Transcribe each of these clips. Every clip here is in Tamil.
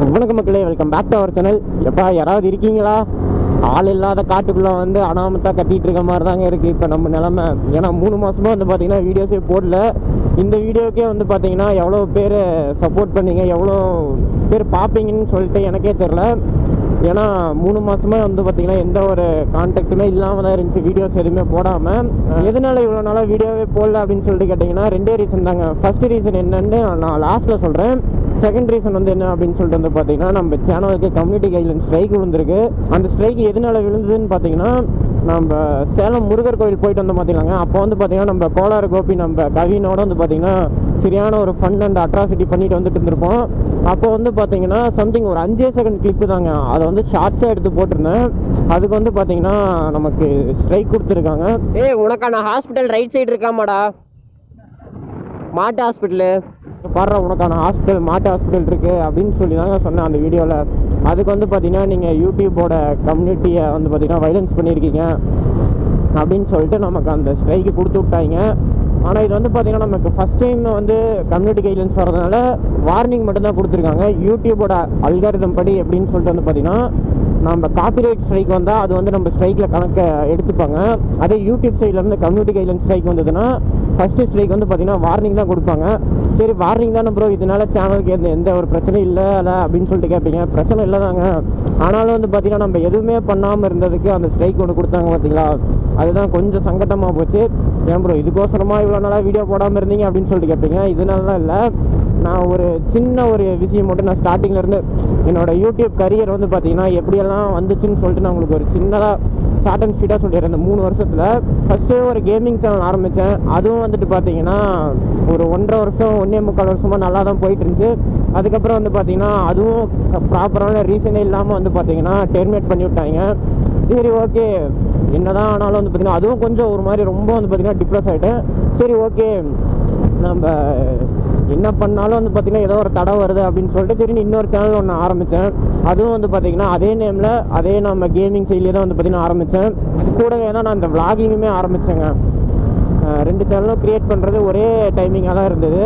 வணக்கம் மக்களே welcome back to our channel எப்பா யாராவது இருக்கீங்களா ஆள் இல்லாத காட்டுக்குள்ளே வந்து அனாமத்தா கத்திட்டு இருக்க மாதிரி தாங்க இருக்குது இப்போ நம்ம நிலமை ஏன்னா மூணு மாதமாக வந்து பார்த்தீங்கன்னா வீடியோஸே போடல இந்த வீடியோக்கே வந்து பார்த்தீங்கன்னா எவ்வளோ பேர் சப்போர்ட் பண்ணீங்க எவ்வளோ பேர் பார்ப்பீங்கன்னு சொல்லிட்டு எனக்கே தெரில ஏன்னா மூணு மாசமா வந்து பார்த்தீங்கன்னா எந்த ஒரு கான்டாக்ட்டுமே இல்லாமல் தான் இருந்துச்சு வீடியோஸ் எதுவுமே போடாமல் எதனால இவ்வளோ நாளாக வீடியோவே போடல அப்படின்னு சொல்லிட்டு கேட்டிங்கன்னா ரெண்டே ரீசன் தாங்க ஃபர்ஸ்ட் ரீசன் என்னன்னு நான் லாஸ்ட்டில் சொல்கிறேன் செகண்ட் ரீசன் வந்து என்ன அப்படின்னு சொல்லிட்டு வந்து பார்த்தீங்கன்னா நம்ம சேனலுக்கு கம்யூனிட்டி கைட்லைன் ஸ்ட்ரைக் விழுந்திருக்கு அந்த ஸ்ட்ரைக் எதனால விழுந்ததுன்னு பார்த்தீங்கன்னா நம்ம சேலம் முருகர் கோயில் போயிட்டு வந்தோம் பார்த்தீங்களாங்க அப்போ வந்து பார்த்தீங்கன்னா நம்ம கோளாறு கோபி நம்ம கவினோட வந்து பார்த்தீங்கன்னா சரியான ஒரு ஃபன் அண்ட் அட்ராசிட்டி பண்ணிட்டு வந்துட்டு இருந்திருப்போம் அப்போ வந்து பார்த்தீங்கன்னா சம்திங் ஒரு அஞ்சே செகண்ட் கிளிப்பு தாங்க அதை வந்து ஷார்ட்ஸாக எடுத்து போட்டிருந்தேன் அதுக்கு வந்து பார்த்தீங்கன்னா நமக்கு ஸ்ட்ரைக் கொடுத்துருக்காங்க ஏய் உனக்கான ஹாஸ்பிட்டல் ரைட் சைடு இருக்காமாடா மாட்டு ஹாஸ்பிட்டலு பாடுற உனக்கான ஹாஸ்பிட்டல் மாட்டு ஹாஸ்பிட்டல் இருக்கு அப்படின்னு சொல்லி தாங்க சொன்னேன் அந்த வீடியோவில் அதுக்கு வந்து பார்த்தீங்கன்னா நீங்கள் யூடியூபோட கம்யூனிட்டியை வந்து பார்த்தீங்கன்னா வைலன்ஸ் பண்ணியிருக்கீங்க அப்படின்னு சொல்லிட்டு நமக்கு அந்த ஸ்ட்ரைக்கு கொடுத்து விட்டாங்க ஆனால் இது வந்து பார்த்தீங்கன்னா நமக்கு ஃபஸ்ட் டைம் வந்து கம்யூனிட்டி கைட்லைன்ஸ் வரதுனால வார்னிங் மட்டும்தான் கொடுத்துருக்காங்க யூடியூபோட அல்காரிதம் படி எப்படின்னு சொல்லிட்டு வந்து பார்த்தீங்கன்னா நம்ம காப்பிரைட் ஸ்ட்ரைக் வந்தால் அது வந்து நம்ம ஸ்ட்ரைக்கில் கணக்கை எடுத்துப்பாங்க அதே யூடியூப் சைட்லேருந்து கம்யூனிட்டி கைட்லைன் ஸ்ட்ரைக் வந்ததுன்னா ஃபஸ்ட்டு ஸ்ட்ரைக் வந்து பார்த்தீங்கன்னா வார்னிங் தான் கொடுப்பாங்க சரி வார்னிங் தானே ப்ரோ இதனால சேனலுக்கு எந்த எந்த ஒரு பிரச்சனையும் இல்லை அப்படின்னு சொல்லிட்டு கேட்பீங்க பிரச்சனை இல்லை தாங்க ஆனாலும் வந்து பார்த்தீங்கன்னா நம்ம எதுவுமே பண்ணாமல் இருந்ததுக்கு அந்த ஸ்ட்ரைக் ஒன்று கொடுத்தாங்க பார்த்தீங்களா அதுதான் கொஞ்சம் சங்கட்டமாக போச்சு ஏன் ப்ரோ இதுக்கோசரமா இவ்வளோ நாளாக வீடியோ போடாமல் இருந்தீங்க அப்படின்னு சொல்லிட்டு கேட்பீங்க இதனாலலாம் இல்லை நான் ஒரு சின்ன ஒரு விஷயம் மட்டும் நான் ஸ்டார்டிங்ல இருந்து என்னோட யூடியூப் கரியர் வந்து பார்த்தீங்கன்னா எப்படியெல்லாம் வந்துச்சுன்னு சொல்லிட்டு நான் உங்களுக்கு ஒரு சின்னதாக ஷார்ட் அண்ட் ஸ்வீட்டாக சொல்லிடுறேன் இந்த மூணு வருஷத்தில் ஃபஸ்ட்டு ஒரு கேமிங் சேனல் ஆரம்பித்தேன் அதுவும் வந்துட்டு பார்த்தீங்கன்னா ஒரு ஒன்றரை வருஷம் ஒன்றே முக்கால் வருஷமாக நல்லா தான் போயிட்டு இருந்துச்சு அதுக்கப்புறம் வந்து பார்த்தீங்கன்னா அதுவும் ப்ராப்பரான ரீசனே இல்லாமல் வந்து பார்த்தீங்கன்னா டெர்மினேட் பண்ணி விட்டாங்க சரி ஓகே என்னதான் ஆனாலும் வந்து பார்த்தீங்கன்னா அதுவும் கொஞ்சம் ஒரு மாதிரி ரொம்ப வந்து பார்த்தீங்கன்னா டிப்ரெஸ் ஆகிட்டேன் சரி ஓகே நம்ம என்ன பண்ணாலும் வந்து பார்த்தீங்கன்னா ஏதோ ஒரு தடை வருது அப்படின்னு சொல்லிட்டு சரி இன்னொரு சேனல் ஒன்று ஆரம்பித்தேன் அதுவும் வந்து பார்த்தீங்கன்னா அதே நேமில் அதே நம்ம கேமிங் சைட்லேயே தான் வந்து பார்த்தீங்கன்னா ஆரம்பித்தேன் அது கூடவே தான் நான் இந்த விளாகிங்குமே ஆரம்பித்தேங்க ரெண்டு சேனலும் க்ரியேட் பண்ணுறது ஒரே டைமிங்காக தான் இருந்தது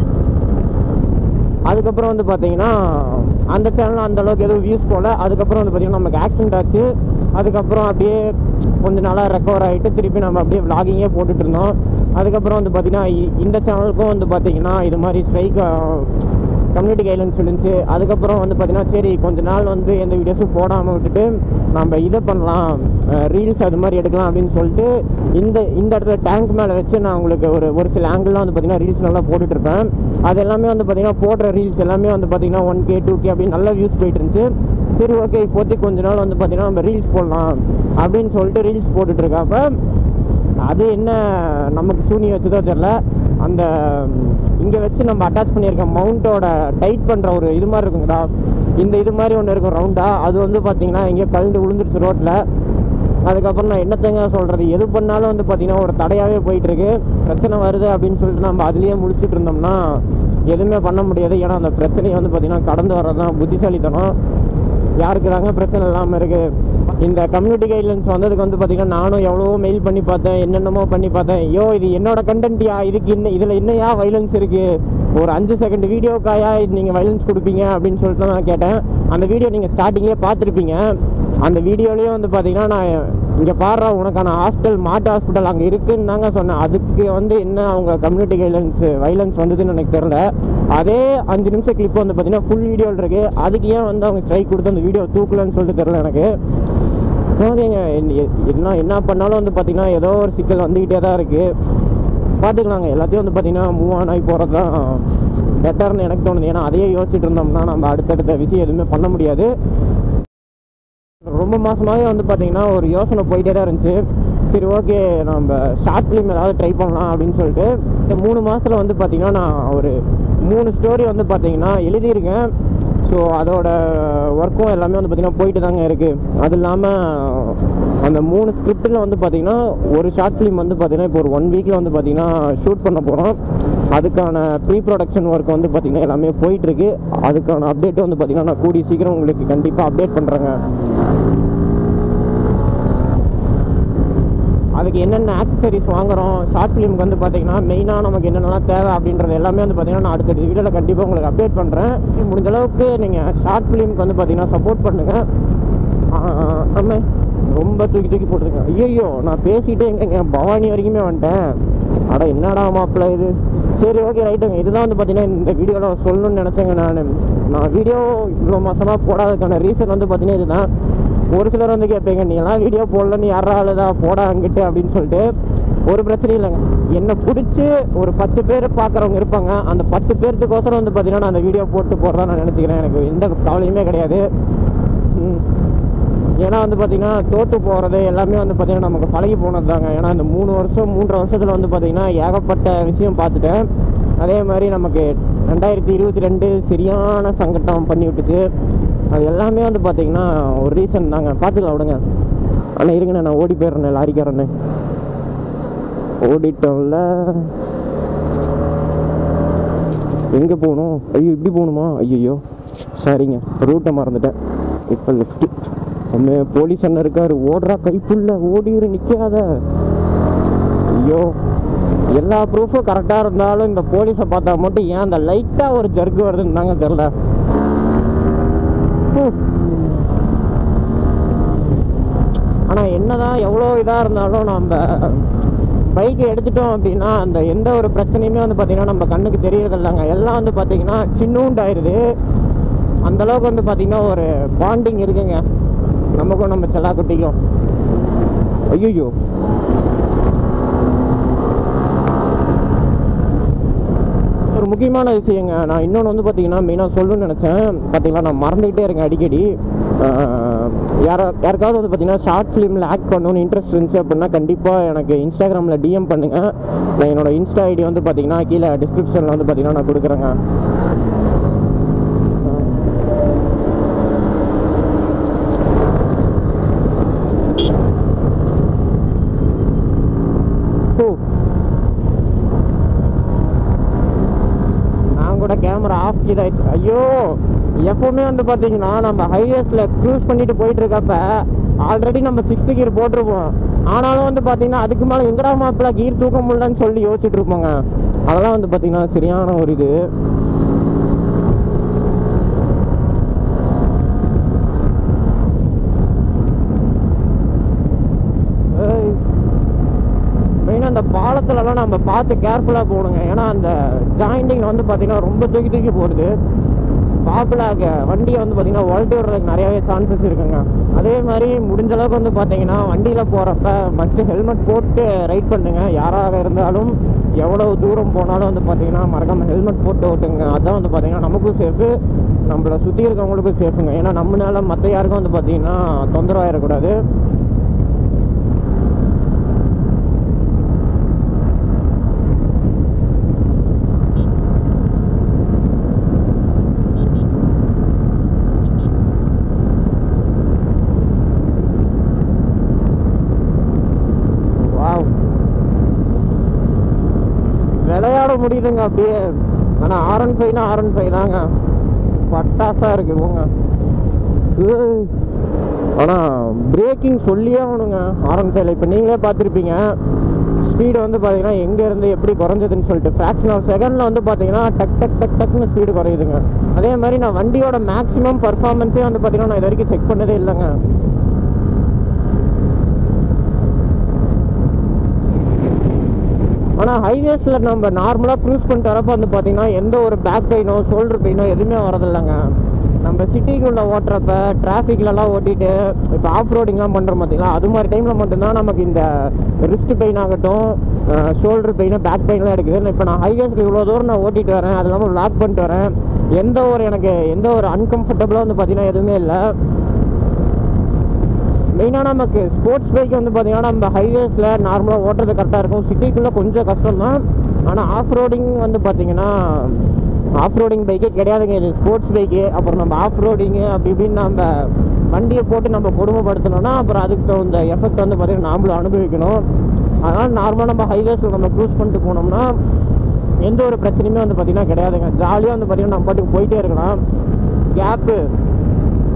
அதுக்கப்புறம் வந்து பார்த்தீங்கன்னா அந்த சேனல் அந்த அளவுக்கு எதுவும் வியூஸ் போகல அதுக்கப்புறம் வந்து பார்த்தீங்கன்னா நமக்கு ஆக்சிடென்ட் ஆச்சு அதுக்கப்புறம் அப்படியே கொஞ்ச நாளாக ரெக்கவர் ஆகிட்டு திருப்பி நம்ம அப்படியே விளாகிங்கே போட்டுட்டு இருந்தோம் அதுக்கப்புறம் வந்து பார்த்தீங்கன்னா இ- இந்த சேனலுக்கும் வந்து பார்த்தீங்கன்னா இது மாதிரி ஸ்ட்ரைக் கம்யூனிட்டி கைட்லைன்ஸ் இருந்துச்சு அதுக்கப்புறம் வந்து பார்த்தீங்கன்னா சரி கொஞ்ச நாள் வந்து எந்த வீடியோஸும் போடாமல் விட்டுட்டு நம்ம இதை பண்ணலாம் ரீல்ஸ் அது மாதிரி எடுக்கலாம் அப்படின்னு சொல்லிட்டு இந்த இந்த இடத்துல டேங்க் மேலே வச்சு நான் உங்களுக்கு ஒரு ஒரு சில ஆங்கிள்லாம் வந்து பார்த்தீங்கன்னா ரீல்ஸ் நல்லா போட்டுட்டு இருப்பேன் அது எல்லாமே வந்து பார்த்தீங்கன்னா போடுற ரீல்ஸ் எல்லாமே வந்து பார்த்தீங்கன்னா ஒன் கே டூ கே அப்படின்னு நல்ல வியூஸ் போயிட்டு இருந்துச்சு சரி ஓகே இப்போதைக்கு கொஞ்ச நாள் வந்து பார்த்தீங்கன்னா நம்ம ரீல்ஸ் போடலாம் அப்படின்னு சொல்லிட்டு ரீல்ஸ் போட்டுட்டு இருக்கப்ப அது என்ன நமக்கு சூனி வச்சதோ தெரில அந்த இங்கே வச்சு நம்ம அட்டாச் பண்ணியிருக்க மவுண்ட்டோட டைட் பண்ணுற ஒரு இது மாதிரி இருக்குங்கடா இந்த இது மாதிரி ஒன்று இருக்கும் ரவுண்டாக அது வந்து பார்த்தீங்கன்னா எங்கேயோ கழுந்து விழுந்துருச்சு ரோட்டில் அதுக்கப்புறம் நான் என்னத்தங்க சொல்கிறது எது பண்ணாலும் வந்து பார்த்தீங்கன்னா ஒரு தடையாகவே போயிட்டுருக்கு பிரச்சனை வருது அப்படின்னு சொல்லிட்டு நம்ம அதுலேயே முடிச்சுட்டு இருந்தோம்னா எதுவுமே பண்ண முடியாது ஏன்னா அந்த பிரச்சனையை வந்து பார்த்தீங்கன்னா கடந்து வர்றது தான் புத்திசாலித்தனம் யாருக்கு தாங்க பிரச்சனை இல்லாமல் இருக்குது இந்த கம்யூனிட்டி கைட்லைன்ஸ் வந்ததுக்கு வந்து பார்த்தீங்கன்னா நானும் எவ்வளவோ மெயில் பண்ணி பார்த்தேன் என்னென்னமோ பண்ணி பார்த்தேன் ஐயோ இது என்னோட கண்டென்ட்யா இதுக்கு என்ன இதில் என்னையா வைலன்ஸ் இருக்குது ஒரு அஞ்சு செகண்ட் வீடியோக்காயா இது நீங்கள் வைலன்ஸ் கொடுப்பீங்க அப்படின்னு சொல்லிட்டு நான் கேட்டேன் அந்த வீடியோ நீங்கள் ஸ்டார்டிங்லேயே பார்த்துருப்பீங்க அந்த வீடியோலேயும் வந்து பார்த்தீங்கன்னா நான் இங்கே பாடுற உனக்கான ஹாஸ்பிட்டல் மாட்டு ஹாஸ்பிட்டல் அங்கே இருக்குன்னு தாங்க சொன்னேன் அதுக்கு வந்து என்ன அவங்க கம்யூனிட்டி கைட்லைன்ஸ் வைலன்ஸ் வந்ததுன்னு எனக்கு தெரில அதே அஞ்சு நிமிஷம் கிளிப் வந்து பார்த்தீங்கன்னா ஃபுல் வீடியோவில் இருக்குது அதுக்கு ஏன் வந்து அவங்க ஸ்ட்ரைக் கொடுத்து அந்த வீடியோ தூக்கலன்னு சொல்லிட்டு தெரில எனக்கு ஓகேங்க என்ன என்ன பண்ணாலும் வந்து பார்த்தீங்கன்னா ஏதோ ஒரு சிக்கல் வந்துக்கிட்டே தான் இருக்குது பார்த்துக்கலாங்க எல்லாத்தையும் வந்து பார்த்தீங்கன்னா மூவ் ஆன் ஆகி போகிறது தான் பெட்டர்னு எனக்கு தோணுது ஏன்னா அதையே யோசிச்சுட்டு இருந்தோம்னா நம்ம அடுத்தடுத்த விஷயம் எதுவுமே பண்ண முடியாது ரொம்ப மாசமாவே வந்து பார்த்தீங்கன்னா ஒரு யோசனை போயிட்டே தான் இருந்துச்சு சரி ஓகே நம்ம ஷார்ட் ஃபிலிம் ஏதாவது ட்ரை பண்ணலாம் அப்படின்னு சொல்லிட்டு இந்த மூணு மாதத்தில் வந்து பார்த்தீங்கன்னா நான் ஒரு மூணு ஸ்டோரி வந்து பார்த்தீங்கன்னா எழுதியிருக்கேன் ஸோ அதோட ஒர்க்கும் எல்லாமே வந்து பார்த்தீங்கன்னா போயிட்டு தாங்க இருக்குது அது இல்லாமல் அந்த மூணு ஸ்கிரிப்டில் வந்து பார்த்தீங்கன்னா ஒரு ஷார்ட் ஃபிலிம் வந்து பார்த்தீங்கன்னா இப்போ ஒரு ஒன் வீக்கில் வந்து பார்த்தீங்கன்னா ஷூட் பண்ண போகிறோம் அதுக்கான ப்ரீ ப்ரொடக்ஷன் ஒர்க் வந்து பார்த்தீங்கன்னா எல்லாமே போயிட்டுருக்கு அதுக்கான அப்டேட் வந்து பார்த்தீங்கன்னா நான் கூடிய சீக்கிரம் உங்களுக்கு கண்டிப்பாக அப்டேட் பண்ணுறேங்க அதுக்கு அதுக்கு என்னென்ன ஆக்சசரிஸ் வாங்குறோம் ஷார்ட் ஃபிலிமுக்கு வந்து பார்த்தீங்கன்னா மெயினாக நமக்கு என்னென்னலாம் தேவை அப்படின்றது எல்லாமே வந்து பார்த்தீங்கன்னா நான் அடுத்த வீடியோவில் கண்டிப்பாக உங்களுக்கு அப்டேட் பண்ணுறேன் முடிஞ்ச அளவுக்கு நீங்கள் ஷார்ட் ஃபிலிமுக்கு வந்து பார்த்தீங்கன்னா சப்போர்ட் பண்ணுங்கள் நம்ம ரொம்ப தூக்கி தூக்கி போட்டுருங்க ஐயோ நான் பேசிட்டே எங்கங்க பவானி வரைக்குமே வந்துட்டேன் அட என்னடா மாப்பிள்ள இது சரி ஓகே ரைட்டுங்க இதுதான் வந்து பார்த்தீங்கன்னா இந்த வீடியோவில் சொல்லணும்னு நினச்சேங்க நான் நான் வீடியோ இவ்வளோ மாதமாக போடாததுக்கான ரீசன் வந்து பார்த்தீங்கன்னா இதுதான் ஒரு சிலர் வந்து கேட்பீங்க நீங்களாம் வீடியோ போடலன்னு யாரா ஆளுதா போடா அங்கிட்டு அப்படின்னு சொல்லிட்டு ஒரு பிரச்சனையும் இல்லைங்க என்னை பிடிச்சி ஒரு பத்து பேர் பார்க்குறவங்க இருப்பாங்க அந்த பத்து பேர்த்துக்கோசரம் வந்து பார்த்தீங்கன்னா நான் அந்த வீடியோ போட்டு போடுறதா நான் நினச்சிக்கிறேன் எனக்கு எந்த கவலையுமே கிடையாது ம். ஏன்னா வந்து பார்த்தீங்கன்னா தோற்று போகிறது எல்லாமே வந்து பார்த்தீங்கன்னா நமக்கு பழகி போனது தாங்க ஏன்னா இந்த மூணு வருஷம் மூன்றரை வருஷத்தில் வந்து பார்த்தீங்கன்னா ஏகப்பட்ட விஷயம் பார்த்துட்டேன் அதே மாதிரி நமக்கு ரெண்டாயிரத்தி இருபத்தி ரெண்டு சரியான சங்கடம் பண்ணி விட்டுச்சு அது எல்லாமே வந்து பார்த்தீங்கன்னா ஒரு ரீசன் தாங்க பார்த்துக்கலாம் விடுங்க ஆனால் இருங்கண்ணே நான் ஓடி போயிடுறேன் லாரிக்காரண்ணே ஓடிட்டோம்ல எங்கே போகணும் ஐயோ இப்படி போகணுமா ஐயோ சரிங்க ரூட்டை மறந்துட்டேன் இப்போ லெஃப்ட்டு அம்மே போலீஸ் அண்ணன் இருக்காரு ஓடுறா கைப்புள்ள ஓடிரு நிற்காத ஐயோ எல்லா ப்ரூஃபும் கரெக்டாக இருந்தாலும் இந்த போலீஸை பார்த்தா மட்டும் ஏன் அந்த லைட்டாக ஒரு ஜர்க்கு வருதுன்னு தாங்க தெரில ஆனால் என்னதான் எவ்வளோ இதாக இருந்தாலும் நம்ம பைக்கை எடுத்துட்டோம் அப்படின்னா அந்த எந்த ஒரு பிரச்சனையுமே வந்து பார்த்திங்கன்னா நம்ம கண்ணுக்கு தெரியறது இல்லைங்க எல்லாம் வந்து பார்த்திங்கன்னா சின்னூண்டாயிருது அந்த அளவுக்கு வந்து பார்த்திங்கன்னா ஒரு பாண்டிங் இருக்குங்க நமக்கும் நம்ம செல்லாக்குட்டிக்கும் ஐயோ ஒரு முக்கியமான விஷயங்க நான் இன்னொன்று வந்து பார்த்தீங்கன்னா மெயினாக சொல்லணும்னு நினச்சேன் பார்த்தீங்களா நான் மறந்துக்கிட்டே இருக்கேன் அடிக்கடி ஆஹ் யாரா யாருக்காவது வந்து பார்த்தீங்கன்னா ஷார்ட் ஃபிலிமில் ஆக்ட் பண்ணணும்னு இன்ட்ரெஸ்ட் இருந்துச்சு அப்படின்னா கண்டிப்பாக எனக்கு இன்ஸ்டாகிராமில் டிஎம் பண்ணுங்கள் நான் என்னோட இன்ஸ்டா ஐடி வந்து பார்த்தீங்கன்னா கீழே டிஸ்கிரிப்ஷனில் வந்து பார்த்தீங்கன்னா நான் கொடுக்குறேங்க ஓ நான் கூட கேமரா ஆஃப் இதாயிடுச்சு ஐயோ எப்பவுமே வந்து பார்த்தீங்கன்னா நம்ம ஹைவேஸில் க்ரூஸ் பண்ணிட்டு போயிட்டு இருக்கப்ப ஆல்ரெடி நம்ம சிக்ஸ்த்து கீர் போட்டிருப்போம் ஆனாலும் வந்து பார்த்தீங்கன்னா அதுக்கு மேலே எங்கடா மாப்பிள்ள கீர் தூக்க முடியலன்னு சொல்லி யோசிச்சுட்டு இருப்போங்க அதெல்லாம் வந்து பார்த்தீங்கன்னா சரியான ஒரு இது ஏய் மெயினாக அந்த பாலத்துலலாம் நம்ம பார்த்து கேர்ஃபுல்லாக போகணுங்க ஏன்னா அந்த ஜாயிண்டிங்கில் வந்து பார்த்தீங்கன்னா ரொம்ப தூக்கி தூக்கி போடுது பாப்புலாக வண்டியை வந்து பார்த்தீங்கன்னா உழட்டி விடுறதுக்கு நிறையவே சான்சஸ் இருக்குங்க அதே மாதிரி முடிஞ்ச அளவுக்கு வந்து பார்த்தீங்கன்னா வண்டியில் போகிறப்ப மஸ்ட்டு ஹெல்மெட் போட்டு ரைட் பண்ணுங்க யாராக இருந்தாலும் எவ்வளோ தூரம் போனாலும் வந்து பார்த்தீங்கன்னா மறக்காமல் ஹெல்மெட் போட்டு ஓட்டுங்க அதான் வந்து பார்த்தீங்கன்னா நமக்கும் சேஃபு நம்மளை சுற்றி இருக்கவங்களுக்கும் சேஃபுங்க ஏன்னா நம்மளால மற்ற யாருக்கும் வந்து பார்த்தீங்கன்னா தொந்தரவாயிடக்கூடாது வாவ் விளையாட முடியுதுங்க அப்படியே ஆனால் ஆர்என் ஃபைவ்னா ஆர்என் ஃபைவ் தாங்க பட்டாசா இருக்கு போங்க ஏய். ஆனால் பிரேக்கிங் சொல்லியே ஆகணுங்க ஆர்என் ஃபைவ்ல இப்போ நீங்களே பார்த்துருப்பீங்க ஸ்பீடு வந்து பார்த்தீங்கன்னா எங்கேருந்து எப்படி குறைஞ்சதுன்னு சொல்லிட்டு ஃப்ராக்ஷன் ஆஃப் செகண்டில் வந்து பார்த்தீங்கன்னா டக் டக் டக் டக்னு ஸ்பீடு குறையுதுங்க அதே மாதிரி நான் வண்டியோட மேக்ஸிமம் பர்ஃபார்மன்ஸே வந்து பார்த்தீங்கன்னா நான் இது வரைக்கும் செக் பண்ணதே இல்லைங்க ஆனால் ஹைவேஸில் நம்ம நார்மலாக க்ரூஸ் பண்ணிட்டு வரப்போ வந்து பார்த்தீங்கன்னா எந்த ஒரு பேக் பெயினோ ஷோல்டர் பெயினோ எதுவுமே வரதில்லைங்க நம்ம சிட்டிக்குள்ளே ஓட்டுறப்ப டிராஃபிக்லலாம் ஓட்டிட்டு இப்போ ஆஃப் ரோடிங்லாம் பண்ணுறோம் பார்த்தீங்களா அது மாதிரி டைமில் மட்டும்தான் நமக்கு இந்த ரிஸ்ட் பெயின் ஆகட்டும் ஷோல்டர் பெயின் பேக் பெயின்லாம் எடுக்குது இப்போ நான் ஹைவேஸ்க்கு இவ்வளோ தூரம் நான் ஓட்டிட்டு வரேன் அது இல்லாமல் லாக் பண்ணிட்டு வரேன் எந்த ஒரு எனக்கு எந்த ஒரு அன்கம்ஃபர்டபுளாக வந்து பார்த்தீங்கன்னா எதுவுமே இல்லை மெயினாக நமக்கு ஸ்போர்ட்ஸ் பைக் வந்து பார்த்தீங்கன்னா நம்ம ஹைவேஸில் நார்மலாக ஓட்டுறது கரெக்டாக இருக்கும் சிட்டிக்குள்ளே கொஞ்சம் கஷ்டம் தான் ஆனால் ஆஃப் ரோடிங் வந்து பார்த்தீங்கன்னா ஆஃப் ரோடிங் பைக்கே கிடையாதுங்க இது ஸ்போர்ட்ஸ் பைக்கு அப்புறம் நம்ம ஆஃப் ரோடிங்கு அப்படி இப்படின்னு நம்ம வண்டியை போட்டு நம்ம கொடுமைப்படுத்தணும்னா அப்புறம் அதுக்கு தகுந்த எஃபெக்ட் வந்து பார்த்தீங்கன்னா நாமளும் அனுபவிக்கணும் அதனால் நார்மலாக நம்ம ஹைவேஸில் நம்ம க்ரூஸ் பண்ணிட்டு போனோம்னா எந்த ஒரு பிரச்சனையுமே வந்து பார்த்தீங்கன்னா கிடையாதுங்க ஜாலியாக வந்து பார்த்தீங்கன்னா நம்ம பாட்டுக்கு போயிட்டே இருக்கலாம் கேப்பு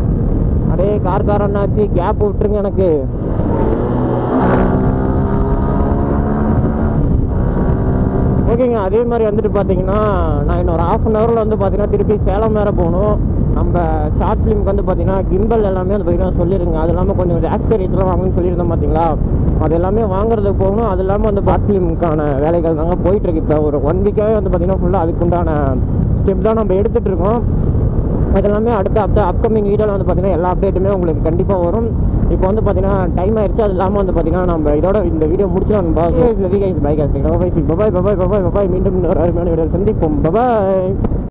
அடே கார்காரன்னாச்சு கேப் விட்டுருங்க எனக்கு ஓகேங்க அதே மாதிரி வந்துட்டு பார்த்தீங்கன்னா நான் இன்னொரு ஆஃப் அன் ஹவரில் வந்து பார்த்தீங்கன்னா திருப்பி சேலம் வேறு போகணும் நம்ம ஷார்ட் ஃபிலிம்க்கு வந்து பார்த்தீங்கன்னா கிம்பல் எல்லாமே வந்து பார்த்தீங்கன்னா சொல்லிடுங்க அது இல்லாமல் கொஞ்சம் ஆக்சரிஸ்லாம் வாங்கணும்னு சொல்லியிருந்தேன் பார்த்தீங்களா அது எல்லாமே வாங்குறதுக்கு போகணும் அது இல்லாமல் வந்து ஷார்ட் ஃபிலிமுக்கான வேலைகள் தாங்க போயிட்டுருக்கு இப்போ ஒரு ஒன் வீக்காகவே வந்து பார்த்தீங்கன்னா ஃபுல்லாக அதுக்குண்டான ஸ்டெப் தான் நம்ம எடுத்துகிட்டு இருக்கோம் அது எல்லாமே அடுத்த அப் அப்கமிங் வீடியோவில் வந்து பார்த்தீங்கன்னா எல்லா அப்டேட்டுமே உங்களுக்கு கண்டிப்பாக வரும் இப்போ வந்து பார்த்தீங்கன்னா டைம் ஆயிடுச்சு அது இல்லாமல் வந்து பார்த்தீங்கன்னா நம்ம இதோட இந்த வீடியோ முடிச்சிடலாம் bye bye bye bye bye மீண்டும் இன்னொரு அருமையான வீடியோ சந்திப்போம் பபாய்